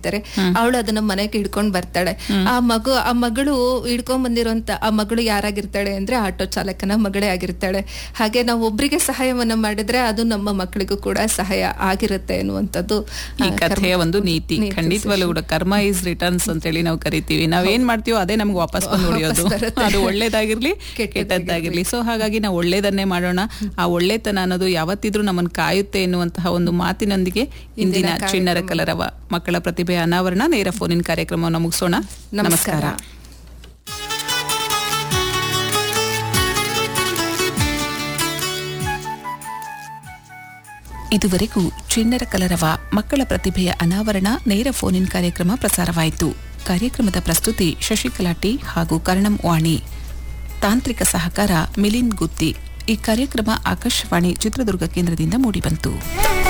ಇರ್ತಾರೆ ಅವಳು ಅದನ್ನ ಮನೆಗೆ ಹಿಡ್ಕೊಂಡ್ ಬರ್ತಾಳೆ ಆ ಮಗು ಆ ಮಗಳು ಹಿಡ್ಕೊಂಡ್ ಬಂದಿರುವಂತ ಆ ಮಗಳು ಯಾರಾಗಿರ್ತಾಳೆ ಅಂದ್ರೆ ಆಟೋ ಚಾಲಕನ ಮಗಳೇ ಆಗಿರ್ತಾಳೆ ಹಾಗೆ ನಾವು ಒಬ್ರಿಗೆ ಸಹಾಯವನ್ನ ಮಾಡಿದ್ರೆ ಅದು ನಮ್ಮ ಮಕ್ಕಳಿಗೂ ಕೂಡ ಸಹಾಯ ಆಗಿರುತ್ತೆ ಅನ್ನುವಂಥದ್ದು ಈ ಆ, ಕಥೆಯ ಕರ್ಮ- ಒಂದು ನೀತಿ ನೀತಿ ಖಂಡಿತವಾಗ್ಲೂ ಕೂಡ ಕರ್ಮ ಇಸ್ ರಿಟರ್ನ್ಸ್ ಅಂತೇಳಿ ನಾವು ಕರಿತೀವಿ ನಾವೇನ್ ಮಾಡ್ತೀವೋ ಅದೇ ನಮ್ಗೆ ವಾಪಸ್ ಬಂದು ಹೊಡೆಯೋದು ಬರುತ್ತೆ. ಅದು ಒಳ್ಳೇದಾಗಿರ್ಲಿ ಕೆಟ್ಟದ್ದಾಗಿರ್ಲಿ. ಕೆಟ್ಟದ್ದಾಗಿರ್ಲಿ ಸೊ ಹಾಗಾಗಿ ನಾವು ಒಳ್ಳೇದನ್ನೇ ಮಾಡೋಣ ಆ ಒಳ್ಳೆತನ ಅನ್ನೋದು ಯಾವತ್ತಿದ್ರೂ ನಮ್ಮನ್ನು ಕಾಯುತ್ತೆ ಎನ್ನುವಂತಹ ಒಂದು ಮಾತಿನೊಂದಿಗೆ ಇಂದಿನ ಇಂದಿನ ಚಿಣ್ಣರ ಕಲರವ ಮಕ್ಕಳ ಪ್ರತಿಭೆ ಅನಾವರಣ ನೇರ ಫೋನಿನ ಕಾರ್ಯಕ್ರಮವನ್ನು ಮುಗಿಸೋಣ ನಮಸ್ಕಾರ. ನಮಸ್ಕಾರ ಇದುವರೆಗೂ ಚಿಣ್ಣರ ಕಲರವ ಮಕ್ಕಳ ಪ್ರತಿಭೆಯ ಅನಾವರಣ ನೇರ ಫೋನ್ ಇನ್ ಕಾರ್ಯಕ್ರಮ ಪ್ರಸಾರವಾಯಿತು ಕಾರ್ಯಕ್ರಮದ ಪ್ರಸ್ತುತಿ ಶಶಿಕಲಾ ಟಿ ಹಾಗೂ ಕರ್ಣಂ ವಾಣಿ ತಾಂತ್ರಿಕ ಸಹಕಾರ ಮಿಲಿಂದ್ ಗುತ್ತಿ ಈ ಕಾರ್ಯಕ್ರಮ ಆಕಾಶವಾಣಿ ಚಿತ್ರದುರ್ಗ ಕೇಂದ್ರದಿಂದ ಮೂಡಿಬಂತು